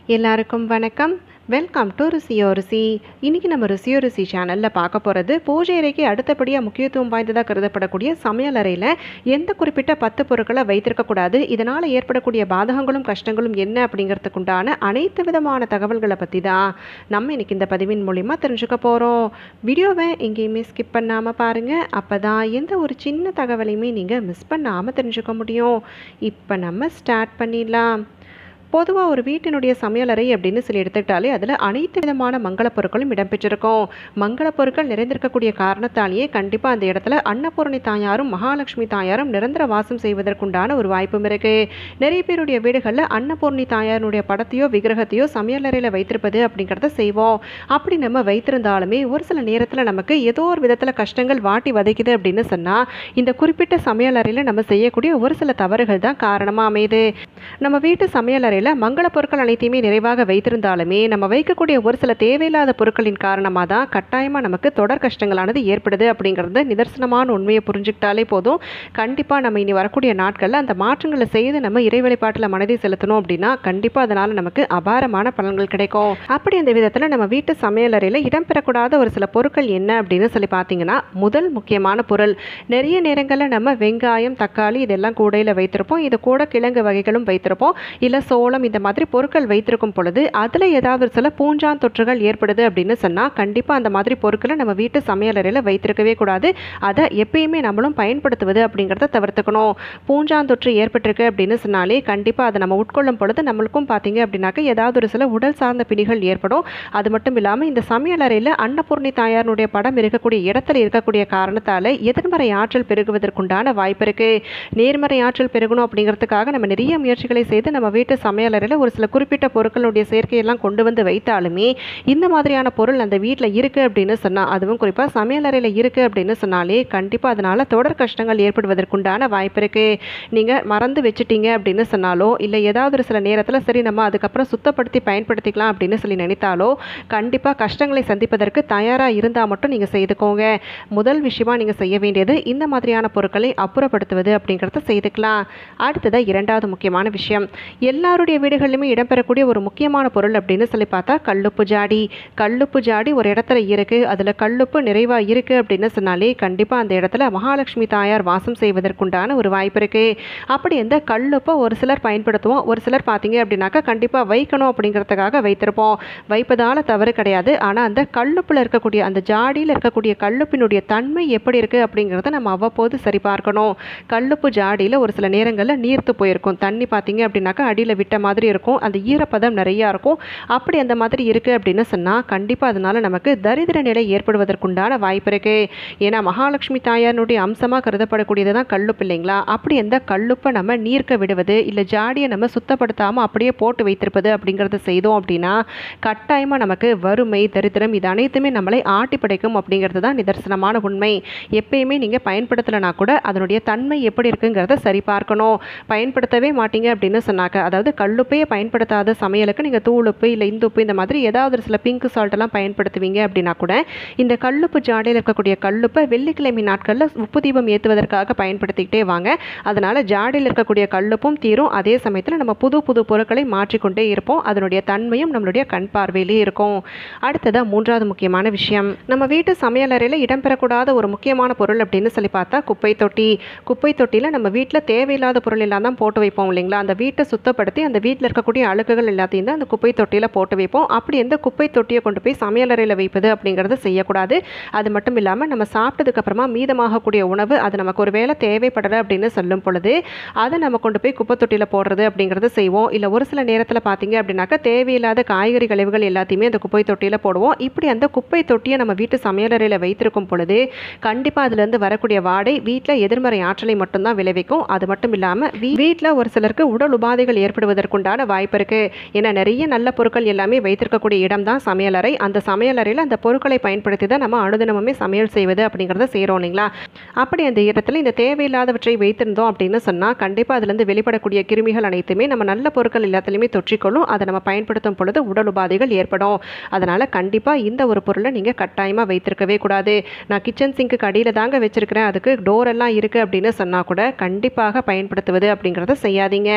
எல்லாருக்கும் வணக்கம் welcome to ருசியோ ருசி இன்றைக்கி நம்ம ருசியோ ருசி சேனலில் பார்க்க போகிறது பூஜை அறைக்கு அடுத்தபடியாக முக்கியத்துவம் வாய்ந்ததாக கருதப்படக்கூடிய சமையல் அறையில் எந்த குறிப்பிட்ட பத்து பொருட்களை வைத்திருக்கக்கூடாது இதனால் ஏற்படக்கூடிய பாதகங்களும் கஷ்டங்களும் என்ன அப்படிங்கிறதுக்குண்டான அனைத்து விதமான தகவல்களை பற்றி தான் நம்ம இன்னைக்கு இந்த பதிவின் மூலிமா தெரிஞ்சுக்க போகிறோம் வீடியோவை எங்கேயுமே ஸ்கிப் பண்ணாமல் பாருங்கள் அப்போ தான் எந்த ஒரு சின்ன தகவலையுமே நீங்கள் மிஸ் பண்ணாமல் தெரிஞ்சுக்க முடியும் இப்போ நம்ம ஸ்டார்ட் பண்ணிடலாம் பொதுவாக ஒரு வீட்டினுடைய சமையலறை அப்படின்னு சொல்லி எடுத்துக்கிட்டாலே அதில் அனைத்து விதமான மங்களப் பொருட்களும் இடம்பெற்றிருக்கும் மங்களப் பொருட்கள் நிறைந்திருக்கக்கூடிய காரணத்தாலேயே கண்டிப்பாக அந்த இடத்துல அன்னபூரணி தாயாரும் மகாலட்சுமி தாயாரும் நிரந்தர வாசம் செய்வதற்குண்டான ஒரு வாய்ப்பும் இருக்குது நிறைய பேருடைய வீடுகளில் அன்னபூரணி தாயாருடைய படத்தையோ விக்கிரகத்தையோ சமையலறையில் வைத்திருப்பது அப்படிங்கிறத செய்வோம் அப்படி நம்ம வைத்திருந்தாலுமே ஒரு சில நேரத்தில் நமக்கு ஏதோ ஒரு விதத்தில் கஷ்டங்கள் வாட்டி வதைக்குது அப்படின்னு சொன்னால் இந்த குறிப்பிட்ட சமையலறையில் நம்ம செய்யக்கூடிய ஒரு சில தவறுகள் தான் காரணமாக அமையுது நம்ம வீட்டு சமையலறையில் மங்கள பொருட்கள் அனைத்தையுமே நிறைவாக வைத்திருந்தாலுமே நம்ம வைக்கக்கூடிய ஒரு சில தேவையில்லாத பொருட்களின் காரணமாக தான் கட்டாயமாக நமக்கு தொடர் கஷ்டங்களானது ஏற்படுது அப்படிங்கிறது நிதர்சனமான உண்மையை புரிஞ்சுக்கிட்டாலே போதும் கண்டிப்பாக நம்ம இனி வரக்கூடிய நாட்களில் அந்த மாற்றங்களை செய்து நம்ம இறை வழிபாட்டில் மனதை செலுத்தணும் அப்படின்னா கண்டிப்பாக அதனால் நமக்கு அபாரமான பலன்கள் கிடைக்கும் அப்படி அந்த விதத்தில் நம்ம வீட்டு சமையலறையில் இடம்பெறக்கூடாத ஒரு சில பொருட்கள் என்ன அப்படின்னு சொல்லி பார்த்தீங்கன்னா முதல் முக்கியமான பொருள் நிறைய நேரங்களில் நம்ம வெங்காயம் தக்காளி இதெல்லாம் கூடையில் வைத்திருப்போம் இது கூட கிழங்கு வகைகளும் வைத்திருப்போம் இல்லை சோளம் இந்த மாதிரி பொருட்கள் வைத்திருக்கும் பொழுது அதில் ஏதாவது ஒரு சில பூஞ்சான் தொற்றுகள் ஏற்படுது அப்படின்னு சொன்னால் கண்டிப்பாக அந்த மாதிரி பொருட்களை நம்ம வீட்டு சமையலறையில் வைத்திருக்கவே கூடாது அதை எப்பயுமே நம்மளும் பயன்படுத்துவது அப்படிங்கிறத தவிர்த்துக்கணும் பூஞ்சான் தொற்று ஏற்பட்டிருக்கு அப்படின்னு சொன்னாலே கண்டிப்பாக அதை நம்ம உட்கொள்ளும் பொழுது நம்மளுக்கும் பார்த்தீங்க அப்படின்னாக்க ஏதாவது ஒரு சில உடல் சார்ந்த பிணிகள் ஏற்படும் அது மட்டும் இல்லாமல் இந்த சமையலறையில் அன்னபூர்ணி தாயாருடைய படம் இருக்கக்கூடிய இடத்துல இருக்கக்கூடிய காரணத்தால் எதிர்மறை ஆற்றல் பெருகுவதற்குண்டான வாய்ப்பு இருக்குது நேர்மறை ஆற்றல் பெருகணும் அப்படிங்கிறதுக்காக நம்ம நிறைய முயற்சிகளை செய்து நம்ம வீட்டு சமையலறையில் ஒரு சில குறிப்பிட்ட பொருட்களுடைய சேர்க்கையெல்லாம் கொண்டு வந்து வைத்தாலுமே இந்த மாதிரியான பொருள் அந்த வீட்டில் இருக்குது அப்படின்னு சொன்னால் அதுவும் குறிப்பாக சமையலறையில் இருக்குது அப்படின்னு சொன்னாலே கண்டிப்பாக அதனால் தொடர் கஷ்டங்கள் ஏற்படுவதற்குண்டான வாய்ப்பு இருக்குது நீங்கள் மறந்து வச்சுட்டீங்க அப்படின்னு சொன்னாலோ இல்லை ஏதாவது ஒரு சில நேரத்தில் சரி நம்ம அதுக்கப்புறம் சுத்தப்படுத்தி பயன்படுத்திக்கலாம் அப்படின்னு சொல்லி நினைத்தாலோ கண்டிப்பாக கஷ்டங்களை சந்திப்பதற்கு தயாராக இருந்தால் மட்டும் நீங்கள் செய்துக்கோங்க முதல் விஷயமா நீங்கள் செய்ய வேண்டியது இந்த மாதிரியான பொருட்களை அப்புறப்படுத்துவது அப்படிங்கிறத செய்துக்கலாம் அடுத்ததாக இரண்டாவது முக்கியமான விஷயம் எல்லாருடைய வீடுகளிலுமே இடம்பெறக்கூடிய ஒரு முக்கியமான பொருள் அப்படின்னு சொல்லி பார்த்தா கல்லுப்பு ஜாடி கல்லுப்பு ஜாடி ஒரு இடத்துல இருக்குது அதில் கல்லுப்பு நிறைவாக இருக்குது அப்படின்னு சொன்னாலே கண்டிப்பாக அந்த இடத்துல மகாலட்சுமி தாயார் வாசம் செய்வதற்குண்டான ஒரு வாய்ப்பு இருக்குது அப்படி இந்த கல்லுப்பை ஒரு சிலர் பயன்படுத்துவோம் ஒரு சிலர் பார்த்தீங்க அப்படின்னாக்கா கண்டிப்பாக வைக்கணும் அப்படிங்கிறதுக்காக வைத்திருப்போம் வைப்பதால் தவறு கிடையாது ஆனால் அந்த கல்லுப்பில் இருக்கக்கூடிய அந்த ஜாடியில் இருக்கக்கூடிய கல்லுப்பினுடைய தன்மை எப்படி இருக்குது அப்படிங்கிறத நம்ம அவ்வப்போது சரி பார்க்கணும் கல்லுப்பு ஜாடியில் ஒரு சில நேரங்களில் நீர்த்து போயிருக்கும் தண்ணி பார்த்தீங்க அப்படின்னாக்கா அடியில் விட்ட மாதிரி இருக்கும் அந்த ஈரப்பதம் நிறையா இருக்கும் அப்படி அந்த மாதிரி இருக்குது அப்படின்னு சொன்னால் கண்டிப்பாக அதனால் நமக்கு தரித்திர நிலை ஏற்படுவதற்குண்டான வாய்ப்பு இருக்குது ஏன்னா மகாலட்சுமி தாயாருடைய அம்சமாக கருதப்படக்கூடியது தான் கல்லுப்பு இல்லைங்களா அப்படி அந்த கல்லுப்பை நம்ம நீர்க்க விடுவது இல்லை ஜாடியை நம்ம சுத்தப்படுத்தாமல் அப்படியே போட்டு வைத்திருப்பது அப்படிங்கிறத செய்தோம் அப்படின்னா கட்டாயமாக நமக்கு வறுமை தரித்திரம் இது அனைத்துமே நம்மளை ஆட்டி படைக்கும் அப்படிங்கிறது தான் நிதர்சனமான உண்மை எப்பயுமே நீங்கள் பயன்படுத்தலைனா கூட அதனுடைய தன்மை எப்படி இருக்குங்கிறத சரி பார்க்கணும் பயன்படுத்தவே மாட்டீங்க அப்படின்னு சொன்னாக்க அதாவது கல்லுப்பையே பயன்படுத்தாத சமையலுக்கு நீங்கள் தூளுப்பு இல்லை இந்துப்பு இந்த மாதிரி ஏதாவது ஒரு சில பிங்க் சால்ட்டெல்லாம் பயன்படுத்துவீங்க அப்படின்னா கூட இந்த கல்லுப்பு ஜாடியில் இருக்கக்கூடிய கல்லுப்பை வெள்ளிக்கிழமை நாட்களில் உப்பு தீபம் ஏற்றுவதற்காக பயன்படுத்திக்கிட்டே வாங்க அதனால் ஜாடியில் இருக்கக்கூடிய கல்லுப்பும் தீரும் அதே சமயத்தில் நம்ம புது புது பொருட்களை மாற்றிக்கொண்டே இருப்போம் அதனுடைய தன்மையும் நம்மளுடைய கண் பார்வையிலே இருக்கும் அடுத்ததாக மூன்றாவது முக்கியமான விஷயம் நம்ம வீட்டு சமையலறையில் இடம்பெறக்கூடாத ஒரு முக்கியமான பொருள் அப்படின்னு சொல்லி பார்த்தா குப்பை தொட்டி குப்பை தொட்டியில் நம்ம வீட்டில் தேவையில்லாத பொருள் எல்லாம் தான் போட்டு வைப்போம் இல்லைங்களா அந்த வீட்டை சுத்தப்படுத்தி அந்த வீட்டில் இருக்கக்கூடிய அழுக்குகள் எல்லாத்தையும் தான் அந்த குப்பை தொட்டியில் போட்டு வைப்போம் அப்படி எந்த குப்பை தொட்டியை கொண்டு போய் சமையலறையில் வைப்பது அப்படிங்கிறது செய்யக்கூடாது அது மட்டும் இல்லாமல் நம்ம சாப்பிட்டதுக்கு அப்புறமா மீதமாகக்கூடிய உணவு அது நமக்கு ஒரு வேளை தேவைப்படலை அப்படின்னு சொல்லும் பொழுது அதை நம்ம கொண்டு போய் குப்பை தொட்டியில் போடுறது அப்படிங்கிறது செய்வோம் இல்லை ஒரு சில நேரத்தில் பார்த்தீங்க அப்படின்னாக்கா தேவையில்லாத காய்கறி கழிவுகள் எல்லாத்தையுமே அந்த குப்பை தொட்டியில் போடுவோம் இப்படி அந்த குப்பை தொட்டியை நம்ம வீட்டு சமையலறையில் வைத்திருக்கும் பொழுது கண்டிப்பாக அதுலேருந்து வரக்கூடிய வாடை வீட்டில் எதிர்மறை ஆற்றலை மட்டும்தான் விளைவிக்கும் அது மட்டும் இல்லாமல் வீட்டில் ஒரு சிலருக்கு உடல் உபாதைகள் ஏற்படுவதற்குண்டான வாய்ப்பு இருக்குது ஏன்னா நிறைய நல்ல பொருட்கள் எல்லாமே வைத்திருக்கக்கூடிய இடம் தான் சமையலறை அந்த சமையலறையில் அந்த பொருட்களை பயன்படுத்தி தான் நம்ம அனுதினமுமே சமையல் செய்வது அப்படிங்கிறத செய்கிறோம் இல்லைங்களா அப்படி அந்த இடத்துல இந்த தேவையில்லாதவற்றை வைத்திருந்தோம் அப்படின்னு சொன்னால் கண்டிப்பாக அதுலேருந்து வெளிப்படக்கூடிய கிருமிகள் அனைத்துமே நம்ம நல்ல பொருட்கள் எல்லாத்துலேயுமே தொற்றிக்கொள்ளும் அதை நம்ம பயன்படுத்தும் பொழுது உடல் உபாதைகள் ஏற்படும் அதனால் கண்டிப்பாக இந்த ஒரு பொருளை நீங்கள் கட்டாயமாக வைத்திருக்கவே கூடாது நான் கிச்சன் சிங்க்கு அடியில் தாங்க வச்சுருக்கிறேன் அதுக்கு டோர் எல்லாம் இருக்குது அப்படின்னு சொன்னால் கூட கண்டிப்பாக பயன்படுத்துவது அப்படிங்கிறத செய்யாதீங்க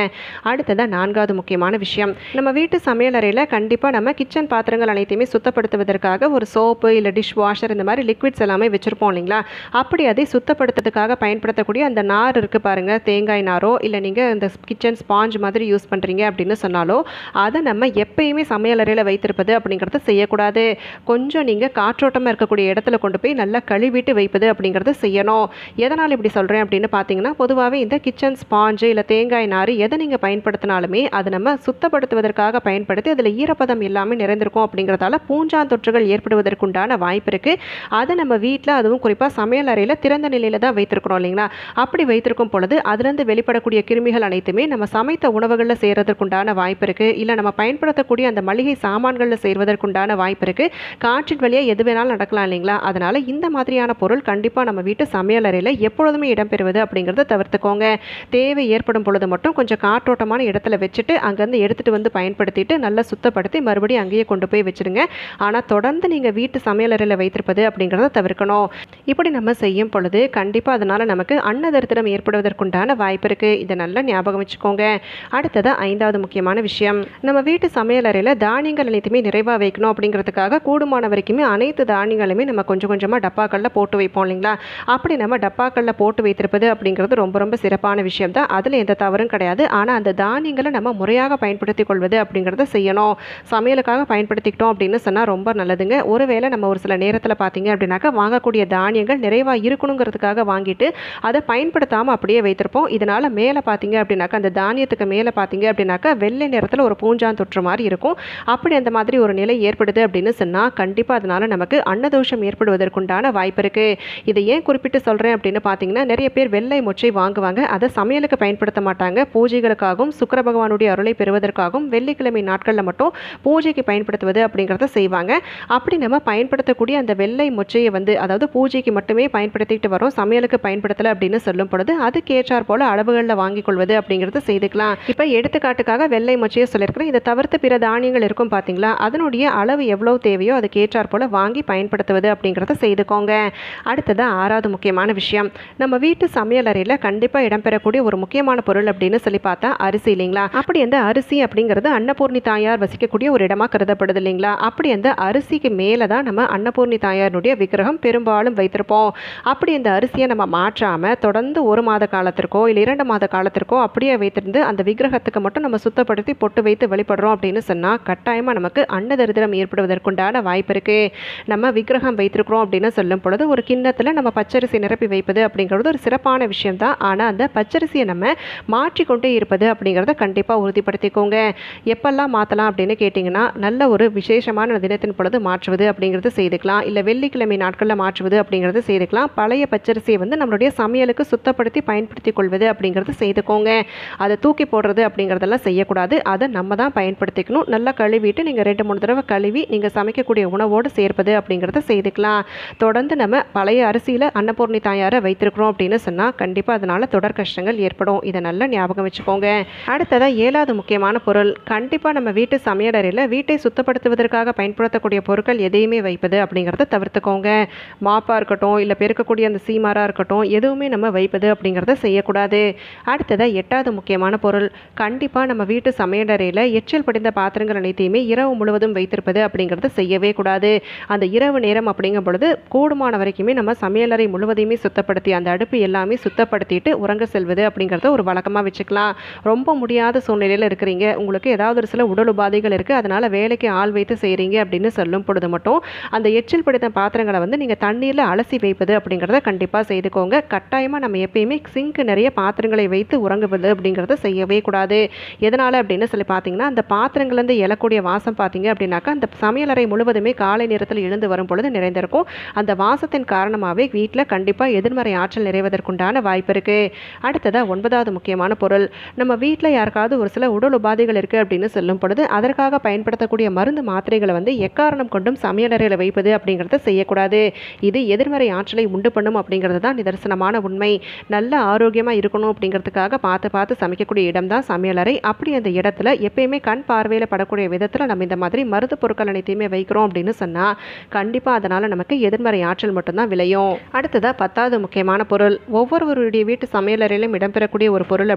அடுத்ததாக நான்காவது முக்கியமான விஷயம் நம்ம வீட்டு சமையலறையில் கண்டிப்பாக நம்ம கிச்சன் பாத்திரங்கள் அனைத்தையுமே சுத்தப்படுத்துவதற்காக ஒரு சோப்பு இல்லை டிஷ் வாஷர் இந்த மாதிரி லிக்விட்ஸ் எல்லாமே வச்சுருப்போம் இல்லைங்களா அப்படி அதை சுத்தப்படுத்துறதுக்காக பயன்படுத்தக்கூடிய அந்த நார் இருக்குது பாருங்கள் தேங்காய் நாரோ இல்லை நீங்கள் இந்த கிச்சன் ஸ்பாஞ்ச் மாதிரி யூஸ் பண்ணுறீங்க அப்படின்னு சொன்னாலோ அதை நம்ம எப்பயுமே சமையலறையில் வைத்திருப்பது அப்படிங்கிறத செய்யக்கூடாது கொஞ்சம் நீங்கள் காற்றோட்டமாக இருக்கக்கூடிய இடத்துல கொண்டு போய் நல்லா கழுவிட்டு வைப்பது அப்படிங்கிறத செய்யணும் எதனால் இப்படி சொல்கிறேன் அப்படின்னு பார்த்தீங்கன்னா பொதுவாகவே இந்த கிச்சன் ஸ்பாஞ்சு இல்லை தேங்காய் நார் எதை நீங்கள் பயன்படுத்தினாலுமே அது நம்ம சுத்தப்படுத்துவதற்காக பயன்படுத்தி அதில் ஈரப்பதம் எல்லாமே நிறைந்திருக்கும் அப்படிங்கிறதால பூஞ்சாந்தொற்றுகள் ஏற்படுவதற்குண்டான வாய்ப்பு இருக்குது அதை நம்ம வீட்டில் அதுவும் குறிப்பாக சமையல் அறையில் திறந்த நிலையில் தான் வைத்திருக்கிறோம் இல்லைங்களா அப்படி வைத்திருக்கும் பொழுது அதுலேருந்து வெளிப்படக்கூடிய கிருமிகள் அனைத்துமே நம்ம சமைத்த உணவுகளில் சேர்வதற்குண்டான வாய்ப்பு இருக்குது இல்லை நம்ம பயன்படுத்தக்கூடிய அந்த மளிகை சாமான்களில் சேர்வதற்குண்டான வாய்ப்பு இருக்குது காற்றின் வழியாக எது வேணாலும் நடக்கலாம் இல்லைங்களா அதனால் இந்த மாதிரியான பொருள் கண்டிப்பாக நம்ம வீட்டு சமையல் அறையில் எப்பொழுதுமே இடம்பெறுவது அப்படிங்கிறத தவிர்த்துக்கோங்க தேவை ஏற்படும் பொழுது மட்டும் கொஞ்சம் காற்றோட்டமான இடத்துல வச்சுட்டு அங்கேருந்து எடுத்துகிட்டு வந்து பயன்படுத்திட்டு நல்லா சுத்தப்படுத்தி மறுபடியும் அங்கேயே கொண்டு போய் வச்சுருங்க ஆனால் தொடர்ந்து நீங்கள் வீட்டு சமையலறையில் வைத்திருப்பது அப்படிங்கிறத தவிர்க்கணும் இப்படி நம்ம செய்யும் பொழுது கண்டிப்பாக அதனால் நமக்கு அன்னதரித்திரம் ஏற்படுவதற்குண்டான வாய்ப்பு இருக்குது இதை நல்லா ஞாபகம் வச்சுக்கோங்க அடுத்தது ஐந்தாவது முக்கியமான விஷயம் நம்ம வீட்டு சமையலறையில் தானியங்கள் அனைத்துமே நிறைவாக வைக்கணும் அப்படிங்கிறதுக்காக கூடுமான வரைக்குமே அனைத்து தானியங்களுமே நம்ம கொஞ்சம் கொஞ்சமாக டப்பாக்களில் போட்டு வைப்போம் இல்லைங்களா அப்படி நம்ம டப்பாக்களில் போட்டு வைத்திருப்பது அப்படிங்கிறது ரொம்ப ரொம்ப சிறப்பான விஷயம் தான் அதில் எந்த தவறும் கிடையாது ஆனால் அந்த தானியங்களை நம்ம முறையாக பயன்படுத்தி கொள்வது அப்படிங்கிறத செய்யணும் சமையலுக்காக பயன்படுத்திக்கிட்டோம் அப்படின்னு சொன்னால் ரொம்ப நல்லதுங்க ஒருவேளை நம்ம ஒரு சில நேரத்தில் பார்த்தீங்க அப்படின்னாக்கா வாங்கக்கூடிய தானியங்கள் நிறைவாக இருக்கணுங்கிறதுக்காக வாங்கிட்டு அதை பயன்படுத்தாமல் அப்படியே வைத்திருப்போம் இதனால் மேலே பார்த்தீங்க அப்படின்னாக்கா அந்த தானியத்துக்கு மேலே பார்த்தீங்க அப்படின்னாக்கா வெள்ளை நிறத்தில் ஒரு பூஞ்சான் தொற்று மாதிரி இருக்கும் அப்படி அந்த மாதிரி ஒரு நிலை ஏற்படுது அப்படின்னு சொன்னால் கண்டிப்பாக அதனால் நமக்கு அன்னதோஷம் ஏற்படுவதற்குண்டான வாய்ப்பு இருக்குது இதை ஏன் குறிப்பிட்டு சொல்கிறேன் அப்படின்னு பார்த்தீங்கன்னா நிறைய பேர் வெள்ளை மொச்சை வாங்குவாங்க அதை சமையலுக்கு பயன்படுத்த மாட்டாங்க பூஜைகளுக்காகவும் சுக்கர பகவானுடைய அருளை பெறுவதற்காகவும் வெள்ளிக்கிழமை நாட்களில் மட்டும் பூஜைக்கு பயன்படுத்துவது அப்படிங்கிறத செய்வாங்க அப்படி நம்ம பயன்படுத்தக்கூடிய அந்த வெள்ளை மொச்சையை வந்து அதாவது பூஜைக்கு மட்டுமே பயன்படுத்திக்கிட்டு வரோம் சமையலுக்கு பயன்படுத்தலை அப்படின்னு சொல்லும் பொழுது அதுக்கேற்றாற் போல அளவுகளில் வாங்கிக் கொள்வது அப்படிங்கிறது செய்துக்கலாம் இப்போ எடுத்துக்காட்டுக்காக வெள்ளை மொச்சையை சொல்லியிருக்கிறேன் இதை தவிர்த்து பிற தானியங்கள் இருக்கும் பார்த்தீங்களா அதனுடைய அளவு எவ்வளோ தேவையோ அதுக்கு ஏற்றாற் போல வாங்கி பயன்படுத்துவது அப்படிங்கிறத செய்துக்கோங்க அடுத்தது ஆறாவது முக்கியமான விஷயம் நம்ம வீட்டு சமையலறையில் கண்டிப்பாக இடம்பெறக்கூடிய ஒரு முக்கியமான பொருள் அப்படின்னு சொல்லி பார்த்தா அரிசி இல்லைங்களா அப்படி அந்த அரிசி அப்படிங்கிறது அன்னபூர்ணி தாயார் வசிக்கக்கூடிய ஒரு இடமா கருதப்படுது இல்லைங்களா அப்படி அந்த அரிசிக்கு மேலே தான் நம்ம அன்னபூர்ணி தாயாருடைய விக்கிரகம் பெரும்பாலும் வைத்திருப்போம் அப்படி அந்த அரிசியை நம்ம மாற்றாமல் தொடர்ந்து ஒரு மாத காலத்திற்கோ இல்லை இரண்டு மாத காலத்திற்கோ அப்படியே வைத்திருந்து அந்த விக்கிரகத்துக்கு மட்டும் நம்ம சுத்தப்படுத்தி பொட்டு வைத்து வழிபடுறோம் அப்படின்னு சொன்னால் கட்டாயமாக நமக்கு அன்னதரித்திரம் ஏற்படுவதற்குண்டான வாய்ப்பு இருக்குது நம்ம விக்கிரகம் வைத்திருக்கிறோம் அப்படின்னு சொல்லும் பொழுது ஒரு கிண்ணத்தில் நம்ம பச்சரிசி நிரப்பி வைப்பது அப்படிங்கிறது ஒரு சிறப்பான விஷயம் தான் ஆனால் அந்த பச்சரிசியை நம்ம மாற்றிக்கொண்டே இருப்பது அப்படிங்கிறத கண்டிப்பாக உறுதிப்படுத்திக்கோங்க எப்பெல்லாம் மாற்றலாம் அப்படின்னு கேட்டிங்கன்னா நல்ல ஒரு விசேஷமான தினத்தின் பொழுது மாற்றுவது அப்படிங்கிறது செய்துக்கலாம் இல்லை வெள்ளிக்கிழமை நாட்களில் மாற்றுவது அப்படிங்கிறது செய்துக்கலாம் பழைய பச்சரிசியை வந்து நம்மளுடைய சமையலுக்கு சுத்தப்படுத்தி பயன்படுத்தி கொள்வது அப்படிங்கிறது செய்துக்கோங்க அதை தூக்கி போடுறது அப்படிங்கிறதெல்லாம் செய்யக்கூடாது அதை நம்ம தான் பயன்படுத்திக்கணும் நல்லா கழுவிட்டு நீங்கள் ரெண்டு மூணு தடவை கழுவி நீங்கள் சமைக்கக்கூடிய உணவோடு சேர்ப்பது அப்படிங்கிறத செய்துக்கலாம் தொடர்ந்து நம்ம பழைய அரிசியில் அன்னபூர்ணி தாயாரை வைத்திருக்கிறோம் அப்படின்னு சொன்னால் கண்டிப்பாக அதனால் தொடர் கஷ்டங்கள் ஏற்படும் இதை நல்லா ஞாபகம் வச்சுக்கோங்க அடுத்ததாக ஏழாவது முக்கியமான பொருள் கண்டிப்பாக நம்ம வீட்டு சமையலறையில் வீட்டை சுத்தப்படுத்துவதற்காக பயன்படுத்தக்கூடிய பொருட்கள் எதையுமே வைப்பது அப்படிங்கிறத தவிர்த்துக்கோங்க மாப்பாக இருக்கட்டும் இல்லை பெருக்கக்கூடிய அந்த சீமாராக இருக்கட்டும் எதுவுமே நம்ம வைப்பது அப்படிங்கிறத செய்யக்கூடாது அடுத்ததாக எட்டாவது முக்கியமான பொருள் கண்டிப்பாக நம்ம வீட்டு சமையலறையில் எச்சில் படிந்த பாத்திரங்கள் அனைத்தையுமே இரவு முழுவதும் வைத்திருப்பது அப்படிங்கிறத செய்யவே கூடாது அந்த இரவு நேரம் அப்படிங்கும் பொழுது கூடுமான வரைக்குமே நம்ம சமையலறை முழுவதையுமே சுத்தப்படுத்தி அந்த அடுப்பு எல்லாமே சுத்தப்படுத்திட்டு உறங்க செல்வது அப்படிங்கிறத ஒரு வழக்கமாக வச்சுக்கலாம் ரொம்ப முடியாத சூழ்நிலையில் இருக்கிறீங்க உங்களுக்கு ஏதாவது ஒரு சில உடல் உபாதைகள் இருக்குது அதனால் வேலைக்கு ஆள் வைத்து செய்கிறீங்க அப்படின்னு சொல்லும் பொழுது மட்டும் அந்த எச்சில் பிடித்த பாத்திரங்களை வந்து நீங்கள் தண்ணீரில் அலசி வைப்பது அப்படிங்கிறத கண்டிப்பாக செய்துக்கோங்க கட்டாயமாக நம்ம எப்பயுமே சிங்க் நிறைய பாத்திரங்களை வைத்து உறங்குவது அப்படிங்கிறத செய்யவே கூடாது எதனால் அப்படின்னு சொல்லி பார்த்தீங்கன்னா அந்த பாத்திரங்கள்லேருந்து எழக்கூடிய வாசம் பார்த்தீங்க அப்படின்னாக்கா அந்த சமையலறை முழுவதுமே காலை நேரத்தில் எழுந்து வரும் பொழுது நிறைந்திருக்கும் அந்த வாசத்தின் காரணமாகவே வீட்டில் கண்டிப்பாக எதிர்மறை ஆற்றல் நிறைவதற்குண்டான வாய்ப்பு இருக்குது அடுத்ததாக ஒன்பதாவது முக்கியமான பொருள் நம்ம வீட்டில் யாருக்காவது ஒரு சில உடல் உபாதைகள் இருக்குது அப்படின்னு சொல்லும் பொழுது அதற்காக பயன்படுத்தக்கூடிய மருந்து மாத்திரைகளை வந்து எக்காரணம் கொண்டும் சமையலறையில் வைப்பது அப்படிங்கிறத செய்யக்கூடாது இது எதிர்மறை ஆற்றலை உண்டு பண்ணும் அப்படிங்கிறது தான் நிதர்சனமான உண்மை நல்ல ஆரோக்கியமாக இருக்கணும் அப்படிங்கிறதுக்காக பார்த்து பார்த்து சமைக்கக்கூடிய இடம் தான் சமையலறை அப்படி அந்த இடத்துல எப்பயுமே கண் பார்வையில் படக்கூடிய விதத்தில் நம்ம இந்த மாதிரி மருந்து பொருட்கள் அனைத்தையுமே வைக்கிறோம் அப்படின்னு சொன்னால் கண்டிப்பாக அதனால் நமக்கு எதிர்மறை ஆற்றல் மட்டும்தான் விளையும் அடுத்ததாக பத்தாவது முக்கியமான பொருள் ஒவ்வொருவருடைய வீட்டு சமையலறையிலும் இடம்பெறக்கூடிய ஒரு பொருள் அப்படின்னு சொல்லி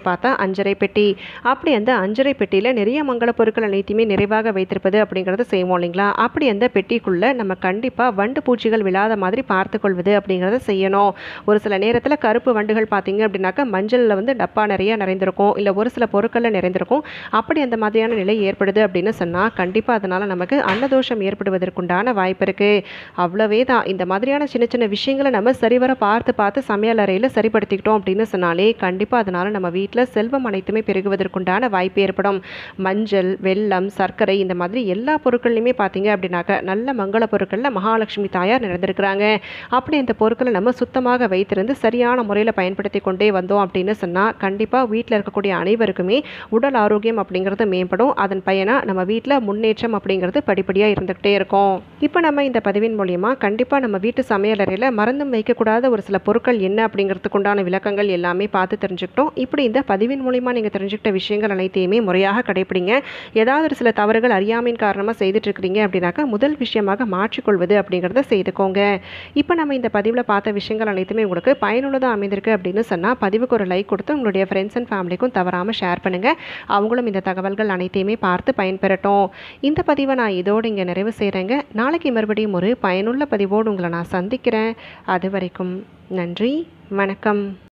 பார்த்தா அஞ்சரை பெட்டி அப்படி அந்த அஞ்சரை பெட்டியில் நிறைய மங்கள பொருட்கள் அனைத்தையுமே நிறைவாக வைத்திருப்பது அப்படிங்கிறத செய்வோம் இல்லைங்களா அப்படி அந்த பெட்டிக்குள்ளே நம்ம கண்டிப்பாக வண்டு பூச்சிகள் விழாத மாதிரி பார்த்து கொள்வது அப்படிங்கிறத செய்யணும் ஒரு சில நேரத்தில் கருப்பு வண்டுகள் பார்த்தீங்க அப்படின்னாக்கா மஞ்சளில் வந்து டப்பா நிறைய நிறைந்திருக்கும் இல்லை ஒரு சில பொருட்களில் நிறைந்திருக்கும் அப்படி அந்த மாதிரியான நிலை ஏற்படுது அப்படின்னு சொன்னால் கண்டிப்பாக அதனால் நமக்கு அன்னதோஷம் ஏற்படுவதற்குண்டான வாய்ப்பு இருக்குது அவ்வளவே தான் இந்த மாதிரியான சின்ன சின்ன விஷயங்களை நம்ம சரிவர பார்த்து பார்த்து சமையல் அறையில் சரிப்படுத்திக்கிட்டோம் அப்படின்னு சொன்னாலே கண்டிப்பாக அதனால் நம்ம வீட்டில் செல்வம் அனைத்துமே பெருகுவதற்குண்டான வாய்ப்பு ஏற்படும் மஞ்சள் வெல்லம் சர்க்கரை இந்த மாதிரி எல்லா பொருட்கள்லையுமே பார்த்தீங்க அப்படின்னாக்க நல்ல மங்கள பொருட்களில் மகாலட்சுமி தாயார் நிறைந்திருக்கிறாங்க அப்படி அந்த பொருட்களை நம்ம சுத்தமாக வைத்திருந்து சரியான முறையில் பயன்படுத்தி கொண்டே வந்தோம் அப்படின்னு சொன்னால் கண்டிப்பாக வீட்டில் இருக்கக்கூடிய அனைவருக்குமே உடல் ஆரோக்கியம் அப்படிங்கிறது மேம்படும் அதன் பயனாக நம்ம வீட்டில் முன்னேற்றம் அப்படிங்கிறது படிப்படியாக இருந்துக்கிட்டே இருக்கும் இப்போ நம்ம இந்த பதிவின் மூலியமாக கண்டிப்பாக நம்ம வீட்டு சமையலறையில் மறந்தும் வைக்கக்கூடாத ஒரு சில பொருட்கள் என்ன அப்படிங்கிறதுக்கு உண்டான விளக்கங்கள் எல்லாமே பார்த்து தெரிஞ்சுக்கிட்டோம் இப்படி இந்த பதிவின் மூலிமா நீங்கள் தெரிஞ்சுக்கிட்ட விஷயங்கள் அனைத்தையுமே முறையாக கடைப்பிடிங்க ஏதாவது ஒரு சில தவறுகள் அறியாமையின் காரணமாக செய்துட்டு இருக்கிறீங்க அப்படின்னாக்கா முதல் விஷயமாக மாற்றிக்கொள்வது அப்படிங்கிறத செய்துக்கோங்க இப்போ நம்ம இந்த பதிவில் பார்த்த விஷயங்கள் அனைத்துமே உங்களுக்கு பயனுள்ளதாக அமைந்திருக்கு அப்படின்னு சொன்னால் பதிவுக்கு ஒரு லைக் கொடுத்து உங்களுடைய ஃப்ரெண்ட்ஸ் அண்ட் ஃபேமிலிக்கும் தவறாமல் ஷேர் பண்ணுங்கள் அவங்களும் இந்த தகவல்கள் அனைத்தையுமே பார்த்து பயன்பெறட்டும் இந்த பதிவை நான் இதோடு இங்கே நிறைவு செய்கிறேங்க நாளைக்கு மறுபடியும் ஒரு பயனுள்ள பதிவோடு உங்களை நான் சந்திக்கிறேன் அது வரைக்கும் நன்றி வணக்கம்